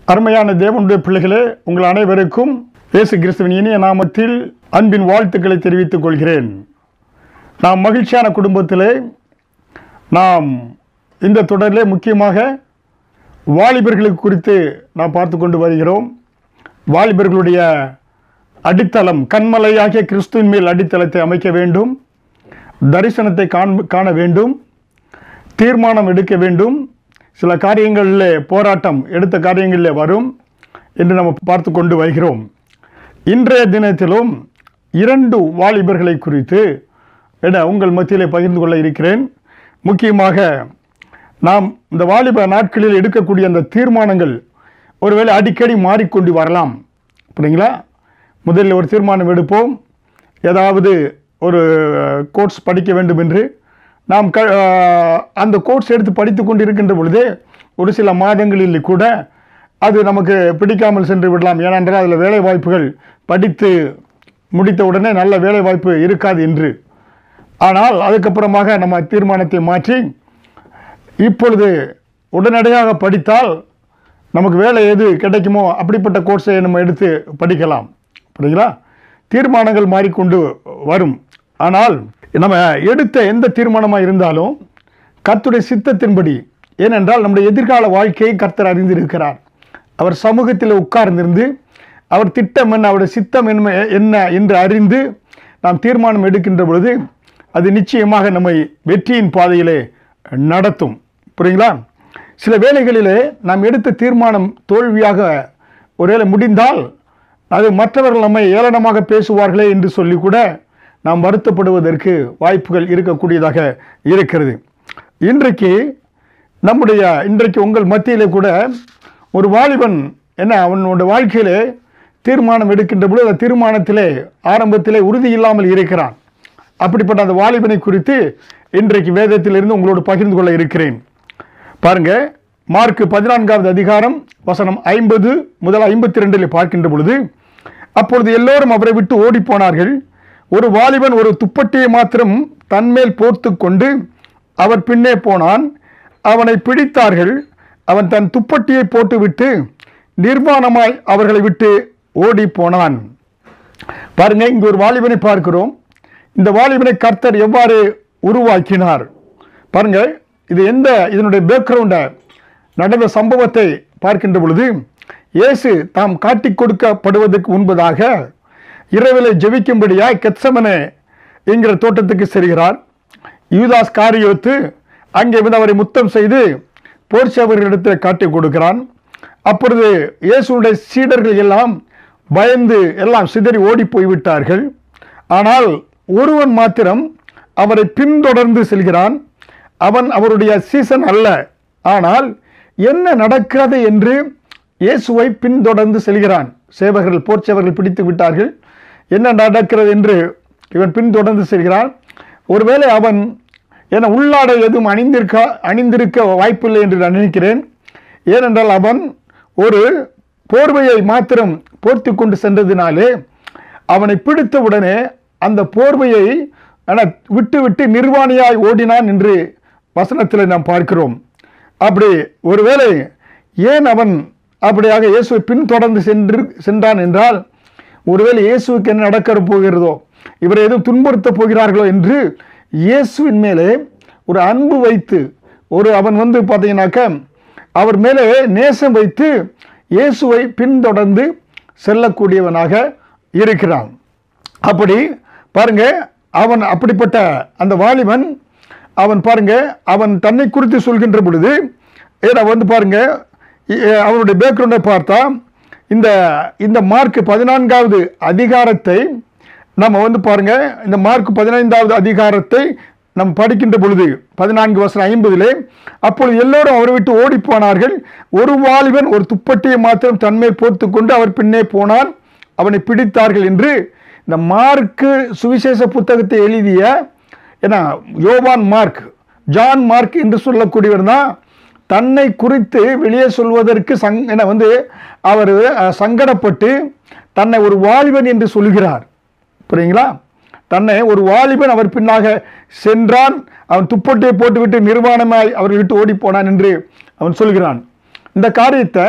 அருமையான தேவனுடைய பிள்ளைகளே உங்கள் அனைவருக்கும் இயேசு கிறிஸ்துவின் இனிய நாமத்தில் அன்பின் வாழ்த்துக்களை தெரிவித்துக் கொள்கிறேன் நாம் மகிழ்ச்சியான குடும்பத்திலே நாம் இந்த தொடரிலே முக்கியமாக வாலிபர்களுக்கு குறித்து நாம் பார்த்து கொண்டு வருகிறோம் வாலிபர்களுடைய அடித்தளம் கண்மலையாகிய கிறிஸ்துவின் மேல் அடித்தளத்தை அமைக்க வேண்டும் தரிசனத்தை காண் காண வேண்டும் தீர்மானம் எடுக்க வேண்டும் சில காரியங்களில் போராட்டம் எடுத்த காரியங்களில் வரும் என்று நம்ம பார்த்து கொண்டு வருகிறோம் இன்றைய தினத்திலும் இரண்டு வாலிபர்களை குறித்து என உங்கள் மத்தியிலே பகிர்ந்து கொள்ள இருக்கிறேன் முக்கியமாக நாம் இந்த வாலிப நாட்களில் எடுக்கக்கூடிய அந்த தீர்மானங்கள் ஒருவேளை அடிக்கடி மாறிக்கொண்டு வரலாம் புரியுங்களா முதலில் ஒரு தீர்மானம் எடுப்போம் ஏதாவது ஒரு கோர்ஸ் படிக்க வேண்டும் என்று நாம் க அஹ், அந்த கோர்ஸ் எடுத்து படித்து கொண்டு இருக்கின்ற பொழுதே ஒரு சில மாதங்களில் கூட அது நமக்கு பிடிக்காமல் சென்று விடலாம் ஏனென்றால் அதில் வேலை வாய்ப்புகள் படித்து முடித்த உடனே நல்ல வேலை வாய்ப்பு இருக்காது என்று ஆனால் அதுக்கப்புறமாக நம்ம தீர்மானத்தை மாற்றி இப்பொழுது உடனடியாக படித்தால் நமக்கு வேலை எது கிடைக்குமோ அப்படிப்பட்ட கோர்ஸை நம்ம எடுத்து படிக்கலாம் புரியுங்களா தீர்மானங்கள் மாறிக்கொண்டு வரும் ஆனால் நம்ம எடுத்த எந்த தீர்மானமாக இருந்தாலும் கர்த்தருடைய சித்தத்தின்படி ஏனென்றால் நம்முடைய எதிர்கால வாழ்க்கையை கர்த்தர் அறிந்திருக்கிறார் அவர் சமூகத்தில் உட்கார்ந்திருந்து அவர் திட்டம் என்ன அவருடைய சித்தம் என்ன என்ன என்று அறிந்து நாம் தீர்மானம் எடுக்கின்ற பொழுது அது நிச்சயமாக நம்மை வெற்றியின் பாதையிலே நடத்தும் புரியுங்களா சில வேளைகளிலே நாம் எடுத்த தீர்மானம் தோல்வியாக ஒருவேளை முடிந்தால் அது மற்றவர்கள் நம்மை ஏளனமாக பேசுவார்களே என்று சொல்லி கூட நாம் வருத்தப்படுவதற்கு வாய்ப்புகள் இருக்கக்கூடியதாக இருக்கிறது இன்றைக்கு நம்முடைய இன்றைக்கு உங்கள் மத்தியிலே கூட ஒரு வாலிபன் என்ன அவனோட வாழ்க்கையிலே தீர்மானம் எடுக்கின்ற பொழுது அந்த தீர்மானத்திலே ஆரம்பத்திலே உறுதி இல்லாமல் இருக்கிறான் அப்படிப்பட்ட அந்த வாலிபனை குறித்து இன்றைக்கு வேதத்திலிருந்து உங்களோடு பகிர்ந்து கொள்ள இருக்கிறேன் பாருங்க மார்க் பதினான்காவது அதிகாரம் வசனம் ஐம்பது முதல் ஐம்பத்தி ரெண்டில் பார்க்கின்ற பொழுது அப்பொழுது எல்லோரும் அவரை விட்டு ஓடி போனார்கள் ஒரு வாலிபன் ஒரு துப்பட்டியை மாத்திரம் தன்மேல் போர்த்து கொண்டு அவர் பின்னே போனான் அவனை பிடித்தார்கள் அவன் தன் துப்பட்டியை போட்டுவிட்டு நிர்வாணமாய் அவர்களை விட்டு ஓடி போனான் பாருங்க இங்கு ஒரு வாலிபனை பார்க்கிறோம் இந்த வாலிபனை கர்த்தர் எவ்வாறு உருவாக்கினார் பாருங்க இது எந்த இதனுடைய பேக்ரவுண்டை நடந்த சம்பவத்தை பார்க்கின்ற பொழுது இயேசு தாம் காட்டிக் கொடுக்கப்படுவதற்கு முன்பதாக இரவிலே ஜெபிக்கும்படியாய் கெத்சமனே என்கிற தோட்டத்துக்கு செல்கிறார் யூதாஸ் காரியோத்து அங்கே வந்து அவரை முத்தம் செய்து போர்ச்சவர்களிடத்தில் காட்டிக் கொடுக்கிறான் அப்பொழுது இயேசுடைய சீடர்கள் எல்லாம் பயந்து எல்லாம் சிதறி ஓடி போய்விட்டார்கள் ஆனால் ஒருவன் மாத்திரம் அவரை பின்தொடர்ந்து செல்கிறான் அவன் அவருடைய சீசன் அல்ல ஆனால் என்ன நடக்கிறது என்று இயேசுவை பின்தொடர்ந்து செல்கிறான் சேவகர்கள் போர்ச்சவர்கள் பிடித்து விட்டார்கள் என்ன நடக்கிறது என்று இவன் பின்தொடர்ந்து செல்கிறான் ஒருவேளை அவன் என உள்ளாடை எதுவும் அணிந்திருக்க அணிந்திருக்க வாய்ப்பில்லை என்று நான் நினைக்கிறேன் ஏனென்றால் அவன் ஒரு போர்வையை மாத்திரம் போர்த்தி கொண்டு சென்றதினாலே அவனை பிடித்த உடனே அந்த போர்வையை என விட்டு விட்டு நிர்வாணியாய் ஓடினான் என்று வசனத்தில் நாம் பார்க்கிறோம் அப்படி ஒருவேளை ஏன் அவன் அப்படியாக இயேசுவை பின்தொடர்ந்து சென்று சென்றான் என்றால் ஒருவேளை இயேசுவுக்கு என்ன நடக்க போகிறதோ இவரை எதுவும் துன்புறுத்தப் போகிறார்களோ என்று இயேசுவின் மேலே ஒரு அன்பு வைத்து ஒரு அவன் வந்து பார்த்தீங்கன்னாக்க அவர் மேலே நேசம் வைத்து இயேசுவை பின்தொடர்ந்து செல்லக்கூடியவனாக இருக்கிறான் அப்படி பாருங்க அவன் அப்படிப்பட்ட அந்த வாலிபன் அவன் பாருங்க அவன் தன்னை குறித்து சொல்கின்ற பொழுது ஏன்னா வந்து பாருங்க இ- அவனுடைய பேக்ரவுண்டை பார்த்தா இந்த இந்த மார்க் பதினான்காவது அதிகாரத்தை நம்ம வந்து பாருங்க இந்த மார்க் பதினைந்தாவது அதிகாரத்தை நாம் படிக்கின்ற பொழுது பதினான்கு வருஷம் ஐம்பதிலே அப்பொழுது எல்லோரும் அவரை விட்டு ஓடி போனார்கள் ஒரு வாலிபன் ஒரு துப்பட்டியை மாத்திரம் தன்மேல் போர்த்து கொண்டு அவர் பின்னே போனான் அவனை பிடித்தார்கள் என்று இந்த மார்க்கு சுவிசேஷ புத்தகத்தை எழுதிய என்ன யோவான் மார்க் ஜான் மார்க் என்று சொல்லக்கூடியவர் தான் தன்னை குறித்து வெளியே சொல்வதற்கு சங் என வந்து அவர் அஹ், சங்கடப்பட்டு தன்னை ஒரு வாலிபன் என்று சொல்கிறார் புரியுங்களா தன்னை ஒரு வாலிபன் அவர் பின்னாக சென்றான் அவன் துப்பட்டியை போட்டுவிட்டு நிர்வாணமாய் அவர்கள் விட்டு ஓடி போனான் என்று அவன் சொல்கிறான் இந்த காரியத்தை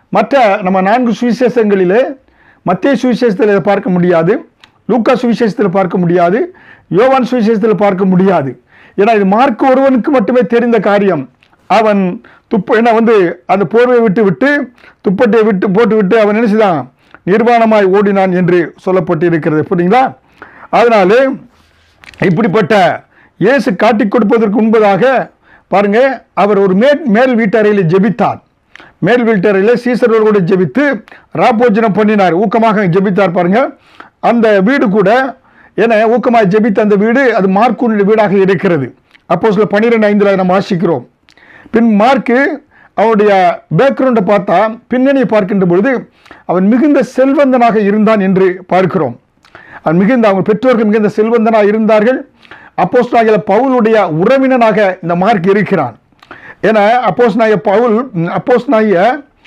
மற்ற நம்ம நான்கு சுவிசேஷங்களிலே மத்திய சுவிசேஷத்தில் இதை பார்க்க முடியாது லூக்கா சுவிசேஷத்தில் பார்க்க முடியாது யோவான் சுவிசேஷத்தில் பார்க்க முடியாது ஏன்னா இது மார்க் ஒருவனுக்கு மட்டுமே தெரிந்த காரியம் அவன் துப்ப என்ன வந்து அந்த போர்வை விட்டு விட்டு துப்பட்டை விட்டு போட்டு விட்டு அவன் என்ன செய்தான் நிர்வாணமாய் ஓடினான் என்று சொல்லப்பட்டு இருக்கிறது புரியுங்களா அதனாலே இப்படிப்பட்ட இயேசு காட்டிக் கொடுப்பதற்கு முன்பதாக பாருங்க அவர் ஒரு மேல் மேல் வீட்டறையில் ஜெபித்தார் மேல் வீட்டறையில் சீசரோடு ஜெபித்து ராப்போஜனம் பண்ணினார் ஊக்கமாக ஜெபித்தார் பாருங்க அந்த வீடு கூட என ஊக்கமாக ஜெபித்த அந்த வீடு அது மார்க்குடைய வீடாக இருக்கிறது அப்போ சில பன்னிரெண்டு ஐந்தில் நம்ம வாசிக்கிறோம் பின் மார்க்கு அவனுடைய பேக்ரவுண்டை பார்த்தா பின்னணியை பார்க்கின்ற பொழுது அவன் மிகுந்த செல்வந்தனாக இருந்தான் என்று பார்க்கிறோம் அவன் மிகுந்த அவங்க பெற்றோர்கள் மிகுந்த செல்வந்தனாக இருந்தார்கள் அப்போஸ் பவுலுடைய உறவினனாக இந்த மார்க் இருக்கிறான் ஏன்னா அப்போஸ் நாய பவுல் அப்போஸ் நாய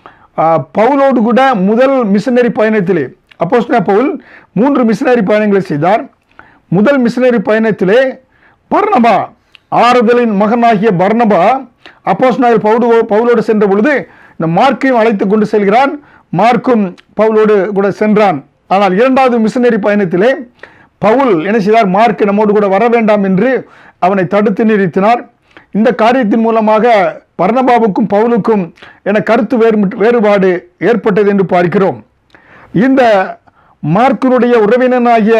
பவுலோடு கூட முதல் மிஷனரி பயணத்திலே அப்போஸ் பவுல் மூன்று மிஷனரி பயணங்களை செய்தார் முதல் மிஷனரி பயணத்திலே பர்ணபா ஆறுதலின் மகனாகிய பர்ணபா அப்போஸ் நாயர் பவுடு பவுலோடு சென்ற பொழுது இந்த மார்க்கையும் அழைத்து கொண்டு செல்கிறான் மார்க்கும் பவுலோடு கூட சென்றான் ஆனால் இரண்டாவது மிஷனரி பயணத்திலே பவுல் என்ன செய்தார் மார்க் நம்மோடு கூட வர வேண்டாம் என்று அவனை தடுத்து நிறுத்தினார் இந்த காரியத்தின் மூலமாக பர்ணபாவுக்கும் பவுலுக்கும் என கருத்து வேறு வேறுபாடு ஏற்பட்டது என்று பார்க்கிறோம் இந்த மார்க்கினுடைய உறவினனாகிய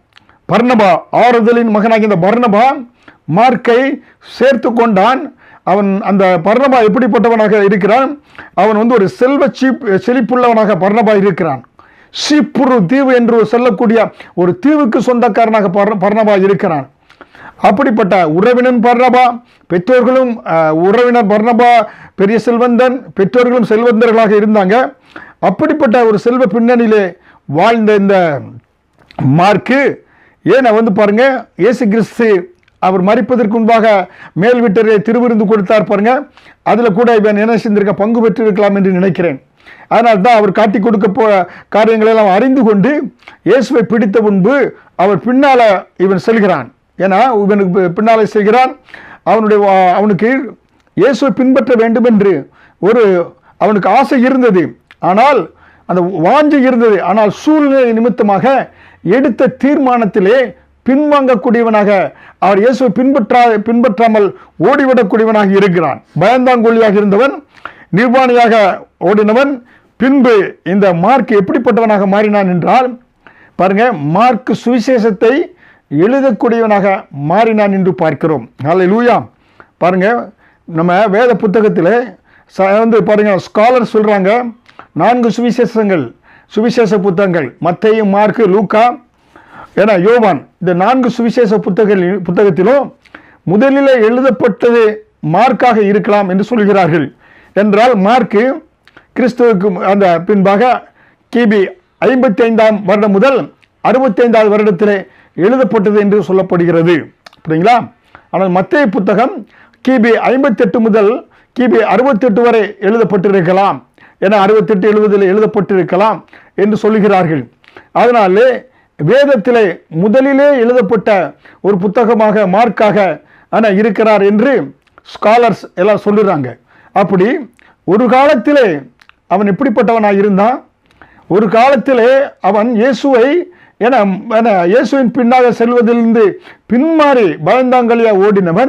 பர்ணபா ஆறுதலின் மகனாகிய இந்த பர்ணபா மார்க்கை சேர்த்து கொண்டான் அவன் அந்த பர்ணபா எப்படிப்பட்டவனாக இருக்கிறான் அவன் வந்து ஒரு செல்வ சீப் செழிப்புள்ளவனாக பர்ணபா இருக்கிறான் சீப்புரு தீவு என்று சொல்லக்கூடிய ஒரு தீவுக்கு சொந்தக்காரனாக பர்ண- பர்ணபா இருக்கிறான் அப்படிப்பட்ட உறவினன் பர்ணபா பெற்றோர்களும் அஹ், உறவினர் பர்ணபா பெரிய செல்வந்தன் பெற்றோர்களும் செல்வந்தர்களாக இருந்தாங்க அப்படிப்பட்ட ஒரு செல்வ பின்னணியிலே வாழ்ந்த இந்த மார்க்கு ஏன்னா வந்து பாருங்க இயேசு கிறிஸ்து அவர் மறிப்பதற்கு முன்பாக மேல் வீட்டரை திருவிருந்து கொடுத்தார் பாருங்க அதில் கூட இவன் என்ன செஞ்சிருக்க பங்கு பெற்றிருக்கலாம் என்று நினைக்கிறேன் அதனால் தான் அவர் காட்டி கொடுக்க போ காரியங்களை எல்லாம் அறிந்து கொண்டு இயேசுவை பிடித்த முன்பு அவர் பின்னால இவன் செல்கிறான் ஏன்னா இவனுக்கு பி- பின்னாலே செல்கிறான் அவனுடைய வா- அவனுக்கு இயேசுவை பின்பற்ற வேண்டும் என்று ஒரு அவனுக்கு ஆசை இருந்தது ஆனால் அந்த வாஞ்சை இருந்தது ஆனால் சூழ்நிலை நிமித்தமாக எடுத்த தீர்மானத்திலே பின்வாங்கக்கூடியவனாக அவர் இயேசுவை பின்பற்றா பின்பற்றாமல் ஓடிவிடக்கூடியவனாக இருக்கிறான் பயந்தாங்கொல்லியாக இருந்தவன் நிர்வாணியாக ஓடினவன் பின்பு இந்த மார்க் எப்படிப்பட்டவனாக மாறினான் என்றால் பாருங்க மார்க் சுவிசேஷத்தை எழுதக்கூடியவனாக மாறினான் என்று பார்க்கிறோம் நாளை லூயா பாருங்க நம்ம வேத புத்தகத்தில் ச- வந்து பாருங்க ஸ்காலர் சொல்றாங்க நான்கு சுவிசேஷங்கள் சுவிசேஷ புத்தகங்கள் மத்தேயு மார்க்கு லூக்கா ஏன்னா யோவான் இந்த நான்கு சுவிசேஷ புத்தகங்களில் புத்தகத்திலும் முதலில் எழுதப்பட்டது மார்க்காக இருக்கலாம் என்று சொல்கிறார்கள் என்றால் மார்க்கு கிறிஸ்துவுக்கு அந்த பின்பாக கிபி ஐம்பத்தி ஐந்தாம் வருடம் முதல் அறுபத்தைந்தாவது வருடத்திலே எழுதப்பட்டது என்று சொல்லப்படுகிறது புரியுங்களா ஆனால் மத்திய புத்தகம் கிபி ஐம்பத்தெட்டு முதல் கிபி அறுபத்தெட்டு வரை எழுதப்பட்டிருக்கலாம் என அறுபத்தெட்டு எழுபதில் எழுதப்பட்டிருக்கலாம் என்று சொல்லுகிறார்கள் அதனாலே வேதத்திலே முதலிலே எழுதப்பட்ட ஒரு புத்தகமாக மார்க்காக ஆனா இருக்கிறார் என்று ஸ்காலர்ஸ் எல்லாம் சொல்லுறாங்க அப்படி ஒரு காலத்திலே அவன் எப்படிப்பட்டவனாக இருந்தான் ஒரு காலத்திலே அவன் இயேசுவை என என இயேசுவின் பின்னாக செல்வதிலிருந்து பின்மாறி பயந்தாங்கலியா ஓடினவன்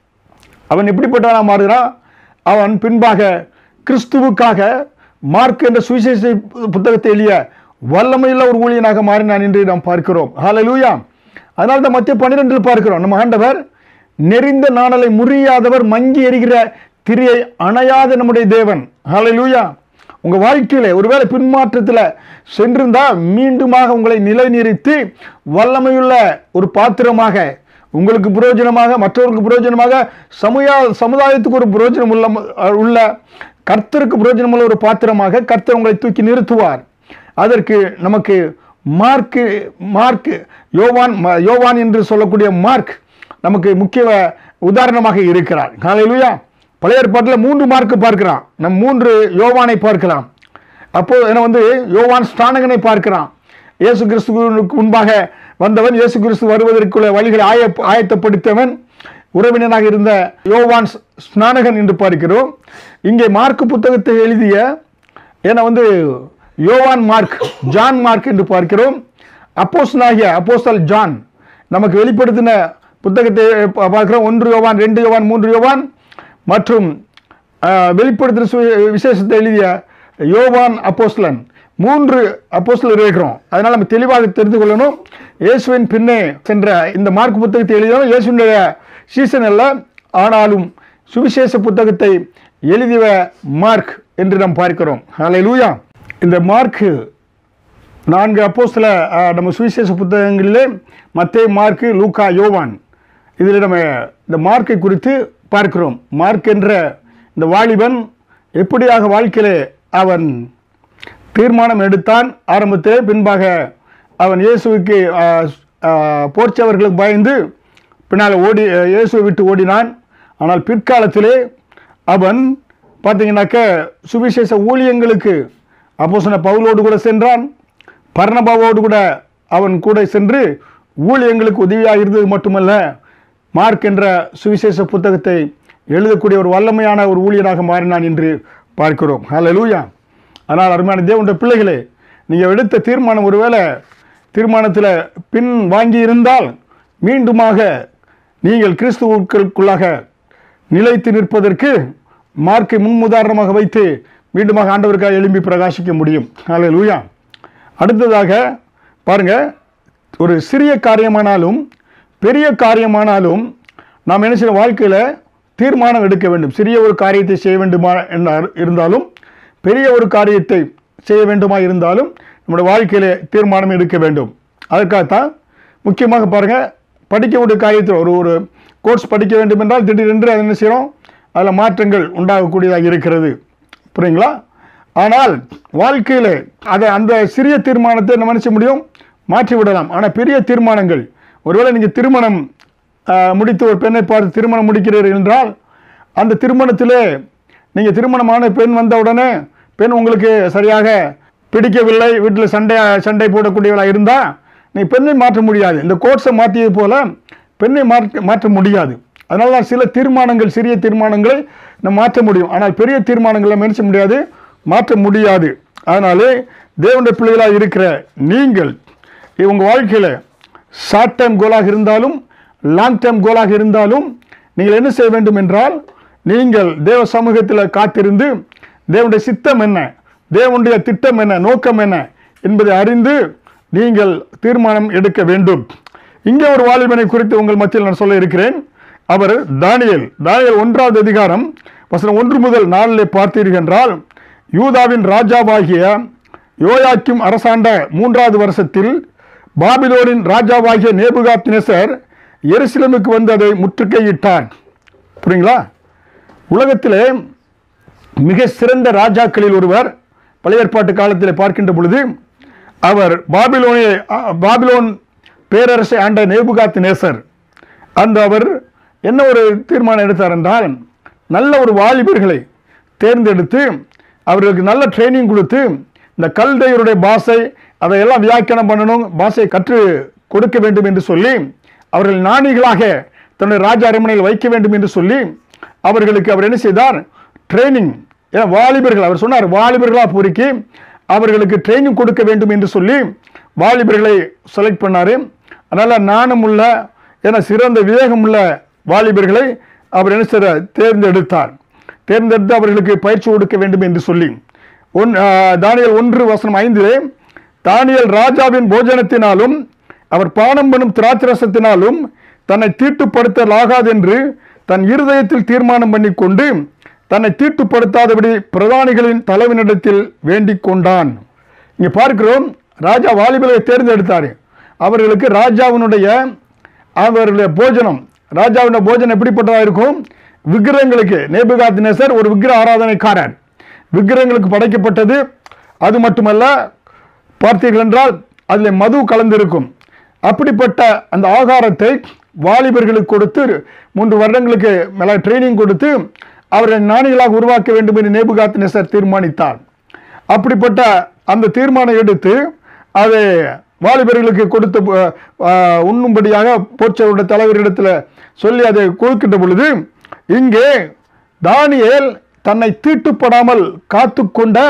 அவன் எப்படிப்பட்டவனாக மாறுகிறான் அவன் பின்பாக கிறிஸ்துவுக்காக மார்க் என்ற சுவிசேஷ புத்தகத்தை எழுதிய வல்லமையுள்ள ஒரு ஊழியனாக மாறினான் என்று நாம் பார்க்கிறோம் ஹalleluya அதனால தான் மத்திய பன்னிரெண்டில் பார்க்கிறோம் நம்ம ஆண்டவர் நெறிந்த நாணலை முறியாதவர் மங்கி எரிகிற திரியை அணையாத நம்முடைய தேவன் ஹalleluya உங்க வாழ்க்கையில ஒருவேளை பின்மாற்றத்தில் சென்றிருந்தா மீண்டுமாக உங்களை நிலைநிறுத்தி வல்லமையுள்ள ஒரு பாத்திரமாக உங்களுக்கு பிரயோஜனமாக மற்றவர்களுக்கு பிரயோஜனமாக சமுயா சமுதாயத்துக்கு ஒரு பிரயோஜனம் உள்ள உள்ள கர்த்தருக்கு பிரயோஜனம் உள்ள ஒரு பாத்திரமாக கர்த்தர் உங்களை தூக்கி நிறுத்துவார் அதற்கு நமக்கு மார்க்கு மார்க் யோவான் ம- யோவான் என்று சொல்லக்கூடிய மார்க் நமக்கு முக்கிய உதாரணமாக இருக்கிறார் காலையிலுயா பழைய ஏற்பாட்டில் மூன்று மார்க் பார்க்கிறான் நம் மூன்று யோவானை பார்க்கலாம் அப்போ என்ன வந்து யோவான் ஸ்தானகனை பார்க்கிறான் இயேசு கிறிஸ்துவுக்கு முன்பாக வந்தவன் இயேசு கிறிஸ்து வருவதற்குள்ள வழிகளை ஆய ஆயத்தப்படுத்தவன் உறவினனாக இருந்த யோவான் ஸ்நானகன் என்று பார்க்கிறோம் இங்கே மார்க் புத்தகத்தை எழுதிய ஏன்னா வந்து யோவான் மார்க் ஜான் மார்க் என்று பார்க்கிறோம் அப்போஸ்தலனாகிய அப்போஸ்தல் ஜான் நமக்கு வெளிப்படுத்தின புத்தகத்தை பா- பார்க்கிறோம் ஒன்று யோவான் ரெண்டு யோவான் மூன்று யோவான் மற்றும் ஆஹ், வெளிப்படுத்தின சு- விசேஷத்தை எழுதிய யோவான் அப்போஸ்தலன் மூன்று அப்போஸ்தலர் இருக்கிறோம் அதனால நம்ம தெளிவாக தெரிந்து கொள்ளணும் இயேசுவின் பின்னே சென்ற இந்த மார்க் புத்தகத்தை எழுதினோம் இயேசுடைய சீசன் அல்ல ஆனாலும் சுவிசேஷ புத்தகத்தை எழுதிய மார்க் என்று நாம் பார்க்கிறோம் ஹalleluya இந்த மார்க் நான்கு அப்போஸ்தல அஹ், நம்ம சுவிசேஷ புத்தகங்களிலே மத்தேயு மார்க்கு லூக்கா யோவான் இதில் நம்ம இந்த மார்க்கை குறித்து பார்க்கிறோம் மார்க் என்ற இந்த வாலிபன் எப்படியாக வாழ்க்கையிலே அவன் தீர்மானம் எடுத்தான் ஆரம்பத்திலே பின்பாக அவன் இயேசுவுக்கு அஹ், அஹ், போர்ச்சவர்களுக்கு பயந்து பின்னால் ஓடி அஹ், இயேசுவை விட்டு ஓடினான் ஆனால் பிற்காலத்திலே அவன் பார்த்தீங்கன்னாக்க சுவிசேஷ ஊழியங்களுக்கு அப்போஸ்தலனான பவுலோடு கூட சென்றான் பர்ணபாவோடு கூட அவன் கூட சென்று ஊழியங்களுக்கு உதவியாக இருந்தது மட்டுமல்ல மார்க் என்ற சுவிசேஷ புத்தகத்தை எழுதக்கூடிய ஒரு வல்லமையான ஒரு ஊழியராக மாறினான் என்று பார்க்கிறோம் ஹalleluya ஆனால் அருமையான தேவனுடைய பிள்ளைகளே நீங்கள் எடுத்த தீர்மானம் ஒருவேளை தீர்மானத்தில் பின் வாங்கி இருந்தால் மீண்டுமாக நீங்கள் கிறிஸ்துவுக்குள்ளாக நிலைத்து நிற்பதற்கு மார்க்கை முன்முதாரணமாக வைத்து மீண்டுமாக ஆண்டவருக்காக எழும்பி பிரகாசிக்க முடியும் ஹalleluya அடுத்ததாக பாருங்க ஒரு சிறிய காரியமானாலும் பெரிய காரியமானாலும் நாம் என்ன செய்யணும் வாழ்க்கையில் தீர்மானம் எடுக்க வேண்டும் சிறிய ஒரு காரியத்தை செய்ய வேண்டுமா என்ன இருந்தாலும் பெரிய ஒரு காரியத்தை செய்ய வேண்டுமா இருந்தாலும் நம்முடைய வாழ்க்கையிலே தீர்மானம் எடுக்க வேண்டும் அதற்காகத்தான் முக்கியமாக பாருங்கள் படிக்கக்கூடிய காரியத்தில் ஒரு ஒரு கோர்ஸ் படிக்க வேண்டும் என்றால் திடீரென்று அதை என்ன செய்கிறோம் அதில் மாற்றங்கள் உண்டாகக்கூடியதாக இருக்கிறது புரியுங்களா ஆனால் வாழ்க்கையில் அதை அந்த சிறிய தீர்மானத்தை நம்ம நினைச்ச முடியும் மாற்றி விடலாம் ஆனால் பெரிய தீர்மானங்கள் ஒருவேளை நீங்கள் திருமணம் ஆஹ், முடித்து ஒரு பெண்ணை பார்த்து திருமணம் முடிக்கிறீர்கள் என்றால் அந்த திருமணத்திலே நீங்கள் திருமணமான பெண் வந்த உடனே பெண் உங்களுக்கு சரியாக பிடிக்கவில்லை வீட்டில் சண்டை சண்டை போடக்கூடியவளாக இருந்தால் நீ பெண்ணை மாற்ற முடியாது இந்த கோர்ஸை மாற்றியது போல பெண்ணை மாற்ற மாற்ற முடியாது அதனால தான் சில தீர்மானங்கள் சிறிய தீர்மானங்களை நம்ம மாற்ற முடியும் ஆனால் பெரிய தீர்மானங்களை நினைச்ச முடியாது மாற்ற முடியாது அதனாலே தேவனுடைய பிள்ளைகளாக இருக்கிற நீங்கள் உங்கள் வாழ்க்கையில் ஷார்ட் டைம் கோலாக இருந்தாலும் லாங் டைம் கோலாக இருந்தாலும் நீங்கள் என்ன செய்ய வேண்டும் என்றால் நீங்கள் தேவ சமூகத்தில் காத்திருந்து தேவனுடைய சித்தம் என்ன தேவனுடைய திட்டம் என்ன நோக்கம் என்ன என்பதை அறிந்து நீங்கள் தீர்மானம் எடுக்க வேண்டும் இங்கே ஒரு வாலிபனை குறித்து உங்கள் மத்தியில் நான் சொல்ல இருக்கிறேன் அவர் தானியேல் தானியேல் ஒன்றாவது அதிகாரம் வசனம் ஒன்று முதல் நாளிலே பார்த்தீர்கள் என்றால் யூதாவின் ராஜாவாகிய யோயாக்கிம் அரசாண்ட மூன்றாவது வருஷத்தில் பாபிலோனின் ராஜாவாகிய நேபுகாத்நேசர் எருசலேமுக்கு வந்து அதை முற்றுகையிட்டான் புரியுங்களா உலகத்திலே மிக சிறந்த ராஜாக்களில் ஒருவர் பழைய ஏற்பாட்டு காலத்தில் பார்க்கின்ற பொழுது அவர் பாபிலோனிய பாபிலோன் பேரரசை ஆண்ட நேபுகாத் நேசர் அந்த அவர் என்ன ஒரு தீர்மானம் எடுத்தார் என்றால் நல்ல ஒரு வாலிபர்களை தேர்ந்தெடுத்து அவர்களுக்கு நல்ல ட்ரைனிங் கொடுத்து இந்த கல்தையருடைய பாஷை அதையெல்லாம் வியாக்கியானம் பண்ணணும் பாஷையை கற்று கொடுக்க வேண்டும் என்று சொல்லி அவர்கள் ஞானிகளாக தன்னுடைய ராஜ அரண்மனையில் வைக்க வேண்டும் என்று சொல்லி அவர்களுக்கு அவர் என்ன செய்தார் ட்ரைனிங் ஏன் வாலிபர்கள் அவர் சொன்னார் வாலிபர்களாக பொறுக்கி அவர்களுக்கு ட்ரைனிங் கொடுக்க வேண்டும் என்று சொல்லி வாலிபர்களை செலக்ட் பண்ணார் அதனால் நாணமுள்ள என சிறந்த விவேகமுள்ள வாலிபர்களை அவர் என்ன செய்தார் தேர்ந்தெடுத்தார் தேர்ந்தெடுத்து அவர்களுக்கு பயிற்சி கொடுக்க வேண்டும் என்று சொல்லி ஒன் ஆஹ், தானியேல் ஒன்று வசனம் ஐந்திலே தானியேல் ராஜாவின் போஜனத்தினாலும் அவர் பானம் பண்ணும் திராட்சரசத்தினாலும் தன்னை தீட்டுப்படுத்தலாகாது என்று தன் இருதயத்தில் தீர்மானம் பண்ணி கொண்டு தன்னை தீட்டுப்படுத்தாதபடி பிரதானிகளின் தலைவனிடத்தில் வேண்டிக் கொண்டான் இங்கே பார்க்கிறோம் ராஜா வாலிபலை தேர்ந்தெடுத்தார் அவர்களுக்கு ராஜாவினுடைய அவர்களுடைய போஜனம் ராஜாவினுடைய போஜனம் எப்படிப்பட்டதாக இருக்கும் விக்கிரகங்களுக்கு நேபுகாத் நேசர் ஒரு விக்கிர ஆராதனைக்காரர் விக்கிரகங்களுக்கு படைக்கப்பட்டது அது மட்டுமல்ல பார்த்தீர்கள் என்றால் அதில் மது கலந்திருக்கும் அப்படிப்பட்ட அந்த ஆகாரத்தை வாலிபர்களுக்கு கொடுத்து மூன்று வருடங்களுக்கு மேலே ட்ரைனிங் கொடுத்து அவரை ஞானிகளாக உருவாக்க வேண்டும் என்று நேபுகாத் நேசர் தீர்மானித்தார் அப்படிப்பட்ட அந்த தீர்மானம் எடுத்து அதை வாலிபர்களுக்கு கொடுத்து அஹ், அஹ், உண்ணும்படியாக போர்ச்சவருடைய தலைவரிடத்தில் சொல்லி அதை கொடுக்கின்ற பொழுது இங்கே தானியேல் தன்னை தீட்டுப்படாமல் காத்துக்கொண்ட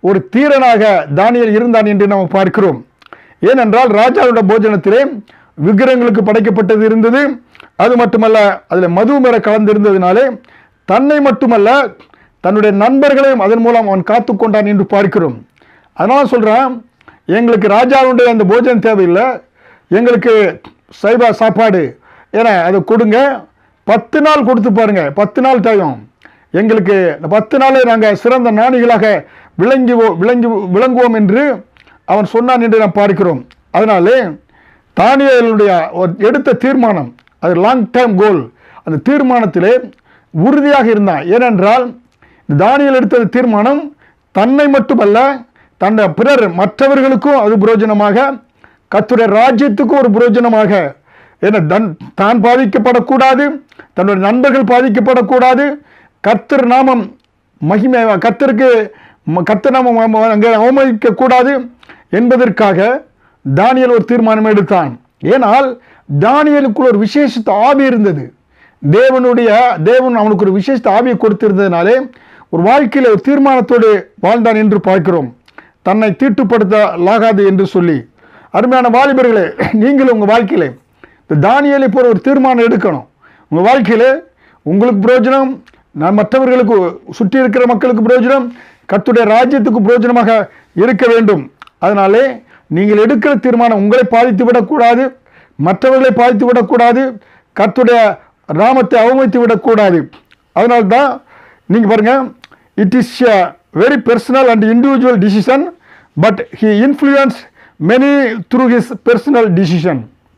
ஒரு தீரனாக தானியல் இருந்தான் என்று நாம் பார்க்கிறோம் ஏனென்றால் ராஜாவுடைய போஜனத்திலே விக்கிரகங்களுக்கு படைக்கப்பட்டது இருந்தது அது மட்டுமல்ல அதில் மது மேற கலந்திருந்ததினாலே தன்னை மட்டுமல்ல தன்னுடைய நண்பர்களையும் அதன் மூலம் அவன் காத்து கொண்டான் என்று பார்க்கிறோம் அதனால சொல்றான் எங்களுக்கு ராஜாவுடைய அந்த போஜனம் தேவையில்லை எங்களுக்கு சைவ சாப்பாடு ஏன்னா அதை கொடுங்க பத்து நாள் கொடுத்து பாருங்க பத்து நாள் தேவையும் எங்களுக்கு இந்த பத்து நாளே நாங்கள் சிறந்த ஞானிகளாக விளங்கி விளங்கி விளங்குவோம் என்று அவன் சொன்னான் என்று நாம் பார்க்கிறோம் அதனாலே தானியலுடைய ஒரு எடுத்த தீர்மானம் அது லாங் டைம் கோல் அந்த தீர்மானத்திலே உறுதியாக இருந்தான் ஏனென்றால் இந்த தானியல் எடுத்த தீர்மானம் தன்னை மட்டுமல்ல தன்னை பிறர் மற்றவர்களுக்கும் அது புரோஜனமாக கத்துடைய ராஜ்யத்துக்கும் ஒரு புரோஜனமாக ஏன்னா தன் தான் பாதிக்கப்படக்கூடாது தன்னுடைய நண்பர்கள் பாதிக்கப்படக்கூடாது கர்த்தர் நாமம் மகிமை கர்த்தருக்கு ம- கர்த்தர் நாமம் அவ- அங்கே அவமதிக்க கூடாது என்பதற்காக தானியல் ஒரு தீர்மானம் எடுத்தான் ஏனால் தானியலுக்குள் ஒரு விசேஷித்த ஆவி இருந்தது தேவனுடைய தேவன் அவனுக்கு ஒரு விசேஷ ஆவியை கொடுத்திருந்ததினாலே ஒரு வாழ்க்கையில் ஒரு தீர்மானத்தோடு வாழ்ந்தான் என்று பார்க்கிறோம் தன்னை தீட்டுப்படுத்தலாகாது என்று சொல்லி அருமையான வாலிபர்களே நீங்களும் உங்கள் வாழ்க்கையிலே இந்த தானியலை போல ஒரு தீர்மானம் எடுக்கணும் உங்கள் வாழ்க்கையிலே உங்களுக்கு பிரயோஜனம் நான் மற்றவர்களுக்கு சுற்றி இருக்கிற மக்களுக்கு பிரயோஜனம் கர்த்தருடைய ராஜ்யத்துக்கு பிரயோஜனமாக இருக்க வேண்டும் அதனாலே நீங்கள் எடுக்கிற தீர்மானம் உங்களை பாதித்து விடக்கூடாது மற்றவர்களை பாதித்து விடக்கூடாது கர்த்தருடைய நாமத்தை அவமதித்து விடக்கூடாது அதனால தான் நீங்கள் பாருங்க it is a very personal and individual decision but he influence many through his personal decision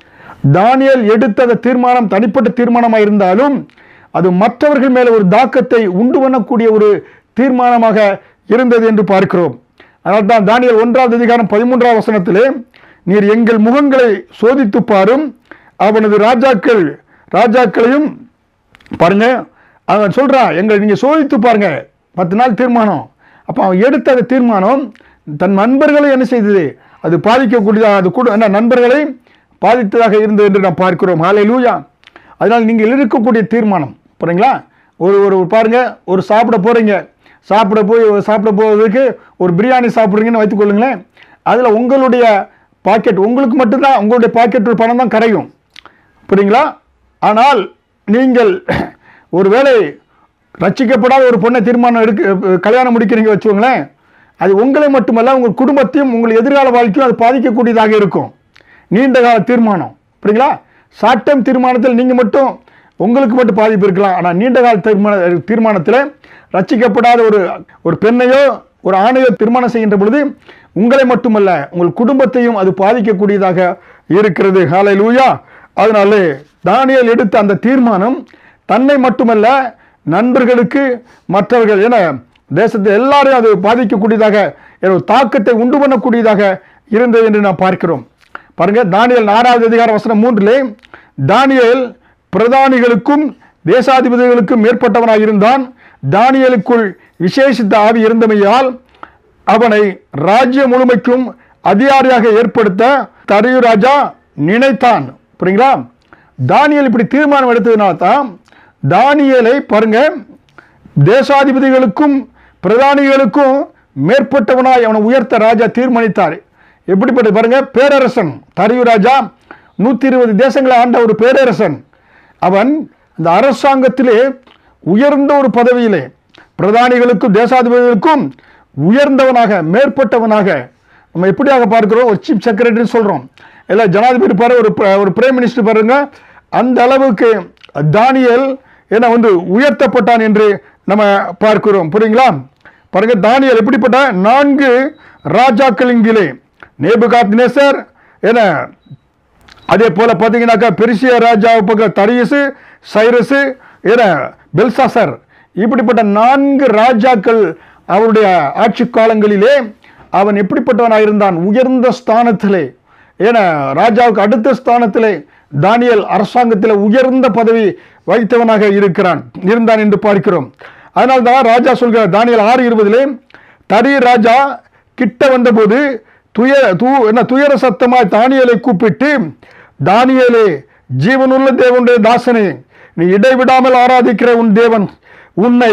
Daniel எடுத்த அந்த தீர்மானம் தனிப்பட்ட தீர்மானமாக இருந்தாலும் அது மற்றவர்கள் மேலே ஒரு தாக்கத்தை உண்டு பண்ணக்கூடிய ஒரு தீர்மானமாக இருந்தது என்று பார்க்கிறோம் அதனால் தான் தானியல் ஒன்றாவது அதிகாரம் பதிமூன்றாவது வசனத்திலே நீர் எங்கள் முகங்களை சோதித்து பாரும் அவனது ராஜாக்கள் ராஜாக்களையும் பாருங்க அவன் சொல்றான் எங்களை நீங்க சோதித்து பாருங்க பத்து நாள் தீர்மானம் அப்போ அவன் எடுத்த அந்த தீர்மானம் தன் நண்பர்களை என்ன செய்தது அது பாதிக்கக்கூடியதாக அது கூட என்ன நண்பர்களை பாதித்ததாக இருந்தது என்று நாம் பார்க்கிறோம் ஹாலை லூயா அதனால் நீங்கள் இருக்கக்கூடிய தீர்மானம் புரியுங்களா ஒரு ஒரு பாருங்க ஒரு சாப்பிட போறீங்க சாப்பிட போய் சாப்பிட போவதற்கு ஒரு பிரியாணி சாப்பிட்றீங்கன்னு வைத்துக்கொள்ளுங்களேன் அதில் உங்களுடைய பாக்கெட் உங்களுக்கு மட்டும்தான் உங்களுடைய பாக்கெட் பணம் தான் கரையும் புரியுங்களா ஆனால் நீங்கள் ஒருவேளை ரட்சிக்கப்படாத ஒரு பொண்ணை தீர்மானம் எடுக்க கல்யாணம் முடிக்கிறீங்க வச்சுக்கோங்களேன் அது உங்களை மட்டுமல்ல உங்கள் குடும்பத்தையும் உங்கள் எதிர்கால வாழ்க்கையும் அது பாதிக்கக்கூடியதாக இருக்கும் நீண்ட கால தீர்மானம் புரியுங்களா ஷார்ட் டைம் தீர்மானத்தில் நீங்கள் மட்டும் உங்களுக்கு மட்டும் பாதிப்பு இருக்கலாம் ஆனால் நீண்ட கால தீர்மான தீர்மானத்தில் ரட்சிக்கப்படாத ஒரு ஒரு பெண்ணையோ ஒரு ஆணையோ திருமணம் செய்கின்ற பொழுது உங்களை மட்டுமல்ல உங்கள் குடும்பத்தையும் அது பாதிக்கக்கூடியதாக இருக்கிறது ஹாலை லூயா அதனாலே தானியல் எடுத்த அந்த தீர்மானம் தன்னை மட்டுமல்ல நண்பர்களுக்கு மற்றவர்கள் என தேசத்தை எல்லாரையும் அது பாதிக்கக்கூடியதாக ஒரு தாக்கத்தை உண்டு பண்ணக்கூடியதாக இருந்தது என்று நாம் பார்க்கிறோம் பாருங்க தானியல் நாலாவது அதிகார வசனம் மூன்றிலே தானியேல் பிரதானிகளுக்கும் தேசாதிபதிகளுக்கும் மேற்பட்டவனாக இருந்தான் தானியலுக்குள் விசேஷித்த ஆவி இருந்தமையால் அவனை ராஜ்ய முழுமைக்கும் அதிகாரியாக ஏற்படுத்த தரியு ராஜா நினைத்தான் புரியுங்களா தானியல் இப்படி தீர்மானம் எடுத்ததுனால தான் தானியலை பாருங்க தேசாதிபதிகளுக்கும் பிரதானிகளுக்கும் மேற்பட்டவனாய் அவனை உயர்த்த ராஜா தீர்மானித்தார் எப்படிப்பட்ட பாருங்க பேரரசன் தரியு ராஜா நூற்றி இருபது தேசங்களை ஆண்ட ஒரு பேரரசன் அவன் இந்த அரசாங்கத்திலே உயர்ந்த ஒரு பதவியிலே பிரதானிகளுக்கும் தேசாதிபதிகளுக்கும் உயர்ந்தவனாக மேற்பட்டவனாக நம்ம எப்படியாக பார்க்கிறோம் ஒரு சீஃப் செக்ரட்டரின்னு சொல்கிறோம் இல்லை ஜனாதிபதி பாரு ஒரு ப- ஒரு பிரைம் மினிஸ்டர் பாருங்க அந்த அளவுக்கு தானியல் என்ன வந்து உயர்த்தப்பட்டான் என்று நம்ம பார்க்கிறோம் புரியுங்களா பாருங்க தானியல் எப்படிப்பட்ட நான்கு ராஜாக்களிங்கிலே நேபுகாத் நேசர் என்ன அதே போல பார்த்தீங்கன்னாக்கா பெருசிய ராஜா பக்கம் தரியசு சைரசு ஏன பெல்சாசர் இப்படிப்பட்ட நான்கு ராஜாக்கள் அவருடைய ஆட்சி காலங்களிலே அவன் எப்படிப்பட்டவனாக இருந்தான் உயர்ந்த ஸ்தானத்திலே ஏன ராஜாவுக்கு அடுத்த ஸ்தானத்திலே தானியல் அரசாங்கத்தில் உயர்ந்த பதவி வைத்தவனாக இருக்கிறான் இருந்தான் என்று பார்க்கிறோம் அதனால தான் ராஜா சொல்கிறார் தானியல் ஆறு இருபதிலே தரி ராஜா கிட்ட வந்தபோது துய தூ என்ன துயர சத்தமாய் தானியலை கூப்பிட்டு தானியேலே ஜீவனுள்ள தேவனுடைய தாசனே நீ இடைவிடாமல் ஆராதிக்கிற உன் தேவன் உன்னை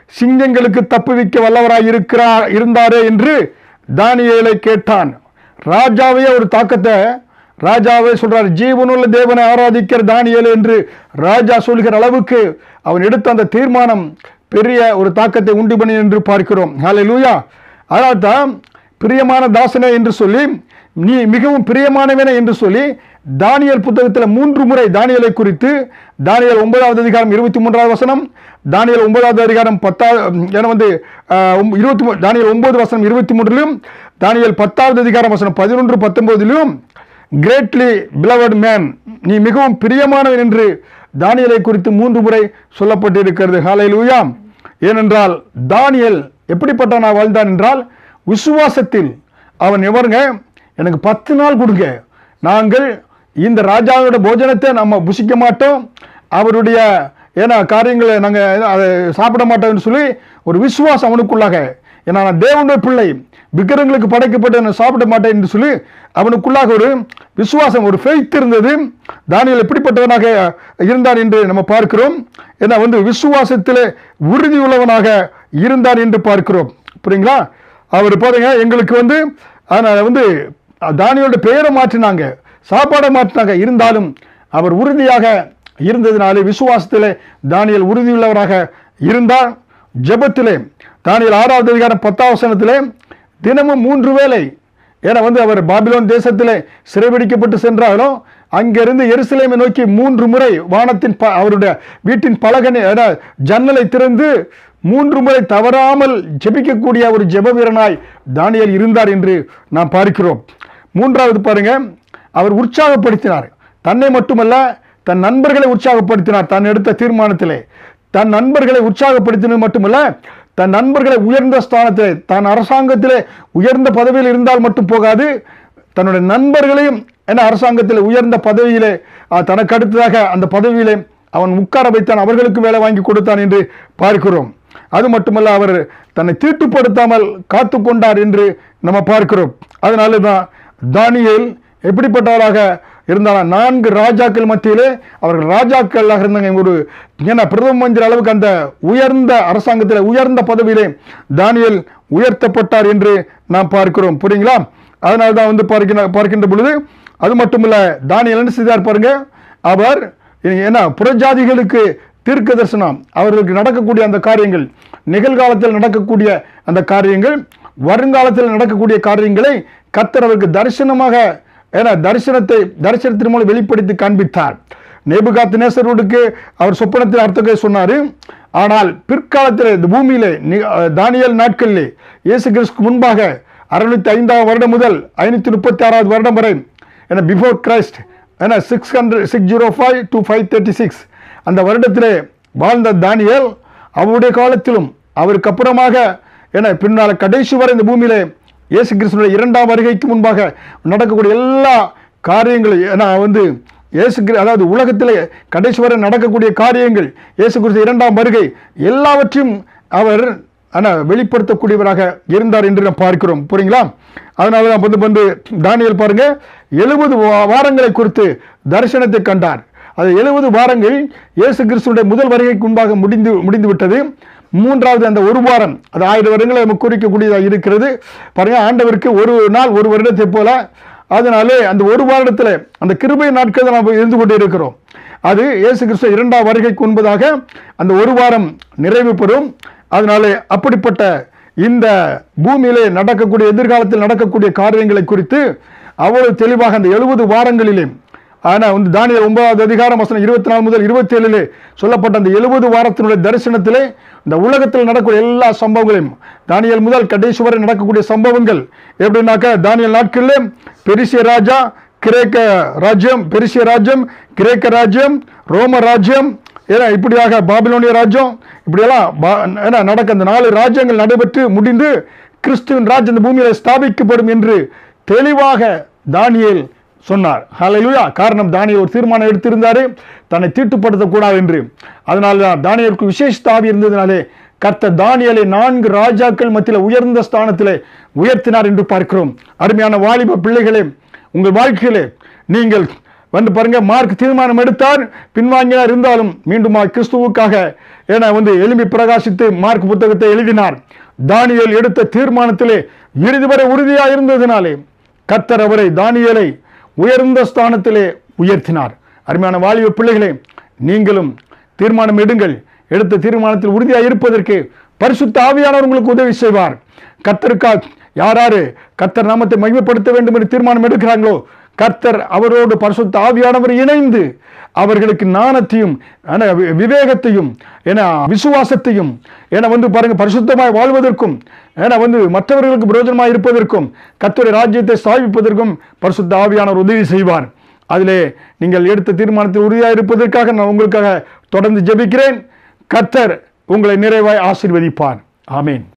சிங்கங்களுக்கு தப்புவிக்க வல்லவராய் இருக்கிறார் இருந்தாரே என்று தானியேலை கேட்டான் ராஜாவே ஒரு தாக்கத்தை ராஜாவே சொல்றார் ஜீவனுள்ள தேவனை ஆராதிக்கிற தானியேல் என்று ராஜா சொல்கிற அளவுக்கு அவன் எடுத்த அந்த தீர்மானம் பெரிய ஒரு தாக்கத்தை உண்டு பண்ணி என்று பார்க்கிறோம் ஹalleluya அதனால் தான் பிரியமான தாசனே என்று சொல்லி நீ மிகவும் பிரியமானவனே என்று சொல்லி தானியல் புத்தகத்தில் மூன்று முறை தானியலை குறித்து தானியல் ஒன்பதாவது அதிகாரம் இருபத்தி மூன்றாவது வசனம் தானியல் ஒன்பதாவது அதிகாரம் பத்தாவது என வந்து ஆஹ், ஒம்- இருபத்தி மூ- தானியல் ஒன்பது வசனம் இருபத்தி மூன்றிலும் தானியல் பத்தாவது அதிகாரம் வசனம் பதினொன்று பத்தொன்பதிலும் கிரேட்லி பிலவட் மேன் நீ மிகவும் பிரியமானவன் என்று தானியலை குறித்து மூன்று முறை சொல்லப்பட்டிருக்கிறது ஹalleluya ஏனென்றால் தானியல் எப்படிப்பட்டவனா வாழ்ந்தான் என்றால் விசுவாசத்தில் அவன் எவருங்க எனக்கு பத்து நாள் கொடுங்க நாங்கள் இந்த ராஜாவோட போஜனத்தை நம்ம புசிக்க மாட்டோம் அவருடைய ஏன்னா காரியங்களை நாங்கள் அதை சாப்பிட மாட்டோம்னு சொல்லி ஒரு விசுவாசம் அவனுக்குள்ளாக ஏன்னா நான் தேவனுடைய பிள்ளை விக்கிரங்களுக்கு படைக்கப்பட்டு நான் சாப்பிட மாட்டேன் என்று சொல்லி அவனுக்குள்ளாக ஒரு விசுவாசம் ஒரு ஃபெய்த் இருந்தது தானியல் எப்படிப்பட்டவனாக இருந்தார் என்று நம்ம பார்க்கிறோம் ஏன்னா வந்து விசுவாசத்திலே உறுதி உள்ளவனாக இருந்தார் என்று பார்க்கிறோம் புரியுங்களா அவர் பாருங்க எங்களுக்கு வந்து அதனால வந்து தானியோட பெயரை மாற்றினாங்க சாப்பாடை மாற்றினாங்க இருந்தாலும் அவர் உறுதியாக இருந்ததினாலே விசுவாசத்திலே தானியல் உறுதியுள்ளவராக இருந்தார் ஜெபத்திலே தானியல் ஆறாவது அதிகாரம் பத்தாவது வசனத்திலே தினமும் மூன்று வேளை ஏன்னா வந்து அவர் பாபிலோன் தேசத்திலே சிறைபிடிக்கப்பட்டு சென்றாலும் அங்கிருந்து எருசலேமை நோக்கி மூன்று முறை வானத்தின் ப- அவருடைய வீட்டின் பலகனை அதாவது ஜன்னலை திறந்து மூன்று முறை தவறாமல் ஜெபிக்கக்கூடிய ஒரு ஜெப வீரனாய் தானியேல் இருந்தார் என்று நாம் பார்க்கிறோம் மூன்றாவது பாருங்க அவர் உற்சாகப்படுத்தினார் தன்னை மட்டுமல்ல தன் நண்பர்களை உற்சாகப்படுத்தினார் தான் எடுத்த தீர்மானத்திலே தன் நண்பர்களை உற்சாகப்படுத்தினது மட்டுமல்ல தன் நண்பர்களை உயர்ந்த ஸ்தானத்திலே தான் அரசாங்கத்திலே உயர்ந்த பதவியில் இருந்தால் மட்டும் போகாது தன்னுடைய நண்பர்களையும் என்ன அரசாங்கத்தில் உயர்ந்த பதவியிலே அஹ், தனக்கு அடுத்ததாக அந்த பதவியிலே அவன் உட்கார வைத்தான் அவர்களுக்கு வேலை வாங்கி கொடுத்தான் என்று பார்க்கிறோம் அது மட்டுமல்ல அவர் தன்னை தீட்டுப்படுத்தாமல் காத்து கொண்டார் என்று நம்ம பார்க்கிறோம் அதனால தான் தானியேல் எப்படிப்பட்டவராக இருந்தாரா நான்கு ராஜாக்கள் மத்தியிலே அவர்கள் ராஜாக்களாக இருந்தாங்க ஒரு ஏன்னா பிரதம மந்திரி அளவுக்கு அந்த உயர்ந்த அரசாங்கத்தில் உயர்ந்த பதவியிலே தானியேல் உயர்த்தப்பட்டார் என்று நாம் பார்க்கிறோம் புரியுங்களா அதனால தான் வந்து பார்க்கின்ற பார்க்கின்ற பொழுது அது மட்டுமில்ல தானியேல் என்ன செய்தார் பாருங்க அவர் என்ன புறஜாதிகளுக்கு தீர்க்க தரிசனம் அவர்களுக்கு நடக்கக்கூடிய அந்த காரியங்கள் நிகழ்காலத்தில் நடக்கக்கூடிய அந்த காரியங்கள் வருங்காலத்தில் நடக்கக்கூடிய காரியங்களை கர்த்தர் அவருக்கு தரிசனமாக ஏன்னா தரிசனத்தை தரிசனத்தின் மூலம் வெளிப்படுத்தி காண்பித்தார் நேபுகாத் நேசரோடுக்கு அவர் சொப்பனத்தில் அர்த்தத்தை சொன்னார் ஆனால் பிற்காலத்தில் இந்த பூமியிலே நி- தானியேல் நாட்களிலே இயேசு கிறிஸ்துக்கு முன்பாக அறுநூத்தி ஐந்தாவது வருடம் முதல் ஐநூற்றி முப்பத்தி ஆறாவது வருடம் வரை ஏன்னா பிஃபோர் கிரைஸ்ட் ஏன்னா six hundred six zero five two five thirty six அந்த வருடத்திலே வாழ்ந்த தானியேல் அவருடைய காலத்திலும் அவருக்கு அப்புறமாக என பின்னால் கடைசி வரை இந்த பூமியிலே இயேசு கிறிஸ்துடைய இரண்டாம் வருகைக்கு முன்பாக நடக்கக்கூடிய எல்லா காரியங்களும் ஏன்னா வந்து இயேசு கிரி- அதாவது உலகத்திலே கடைசி வரை நடக்கக்கூடிய காரியங்கள் இயேசு கிறிஸ்து இரண்டாம் வருகை எல்லாவற்றையும் அவர் ஆனால் வெளிப்படுத்தக்கூடியவராக இருந்தார் என்று நாம் பார்க்கிறோம் புரியுங்களா அதனால தான் வந்து வந்து தானியேல் பாருங்க எழுபது வாரங்களை குறித்து தரிசனத்தை கண்டார் அது எழுபது வாரங்கள் இயேசு கிறிஸ்துடைய முதல் வருகைக்கு முன்பாக முடிந்து முடிந்து விட்டது மூன்றாவது அந்த ஒரு வாரம் அது ஆயிரம் வருடங்களை நமக்கு குறிக்கக்கூடியதாக இருக்கிறது பாருங்க ஆண்டவருக்கு ஒரு நாள் ஒரு வருடத்தை போல அதனாலே அந்த ஒரு வாரத்தில் அந்த கிருபை நாட்கள் நாம் இருந்து கொண்டு இருக்கிறோம் அது இயேசு கிறிஸ்து இரண்டாம் வருகைக்கு முன்பதாக அந்த ஒரு வாரம் நிறைவு பெறும் அதனாலே அப்படிப்பட்ட இந்த பூமியிலே நடக்கக்கூடிய எதிர்காலத்தில் நடக்கக்கூடிய காரியங்களை குறித்து அவ்வளவு தெளிவாக அந்த எழுபது வாரங்களிலே ஆனால் வந்து தானியல் ஒன்பதாவது அதிகாரம் வசனம் இருபத்தி நாலு முதல் இருபத்தி ஏழிலே சொல்லப்பட்ட அந்த எழுபது வாரத்தினுடைய தரிசனத்திலே இந்த உலகத்தில் நடக்கக்கூடிய எல்லா சம்பவங்களையும் தானியல் முதல் கடைசி வரை நடக்கக்கூடிய சம்பவங்கள் எப்படின்னாக்கா தானியல் நாட்களிலே பெரிசிய ராஜா கிரேக்க ராஜ்யம் பெரிசிய ராஜ்யம் கிரேக்க ராஜ்யம் ரோம ராஜ்யம் ஏன்னா இப்படியாக பாபிலோனிய ராஜ்யம் இப்படியெல்லாம் பா- ஏன்னா நடக்க அந்த நாலு ராஜ்யங்கள் நடைபெற்று முடிந்து கிறிஸ்துவின் ராஜ்யம் இந்த பூமியில் ஸ்தாபிக்கப்படும் என்று தெளிவாக தானியேல் சொன்னார் ஹalleluya காரணம் தானியேல் ஒரு தீர்மானம் எடுத்திருந்தாரு தன்னை தீட்டுப்படுத்தக்கூடாது என்று அதனால தான் தானியேலுக்கு விசேஷ தாவி இருந்ததினாலே கர்த்தர் தானியேலை நான்கு ராஜாக்கள் மத்தியில் உயர்ந்த ஸ்தானத்திலே உயர்த்தினார் என்று பார்க்கிறோம் அருமையான வாலிப பிள்ளைகளே உங்கள் வாழ்க்கையிலே நீங்கள் வந்து பாருங்க மார்க் தீர்மானம் எடுத்தார் பின்வாங்கினார் இருந்தாலும் மீண்டும் கிறிஸ்துவுக்காக என வந்து எலும்பி பிரகாசித்து மார்க் புத்தகத்தை எழுதினார் தானியேல் எடுத்த தீர்மானத்திலே இறுதி வரை உறுதியாக இருந்ததினாலே கர்த்தர் அவரை தானியேலை உயர்ந்த ஸ்தானத்திலே உயர்த்தினார் அருமையான வாலிப பிள்ளைகளே நீங்களும் தீர்மானம் எடுங்கள் எடுத்த தீர்மானத்தில் உறுதியாக இருப்பதற்கு பரிசுத்த ஆவியானவர் உங்களுக்கு உதவி செய்வார் கர்த்தருக்காக யாராரு கர்த்தர் நாமத்தை மகிமைப்படுத்த வேண்டும் என்று தீர்மானம் எடுக்கிறாங்களோ கர்த்தர் அவரோடு பரிசுத்த ஆவியானவர் இணைந்து அவர்களுக்கு ஞானத்தையும் என வி- விவேகத்தையும் என விசுவாசத்தையும் என வந்து பாருங்க பரிசுத்தமாய் வாழ்வதற்கும் என வந்து மற்றவர்களுக்கு பிரயோஜனமாய் இருப்பதற்கும் கர்த்தருடைய ராஜ்யத்தை ஸ்தாபிப்பதற்கும் பரிசுத்த ஆவியானவர் உதவி செய்வார் அதிலே நீங்கள் எடுத்த தீர்மானத்தில் உறுதியாக இருப்பதற்காக நான் உங்களுக்காக தொடர்ந்து ஜெபிக்கிறேன் கர்த்தர் உங்களை நிறைவாய் ஆசீர்வதிப்பார் ஆமேன்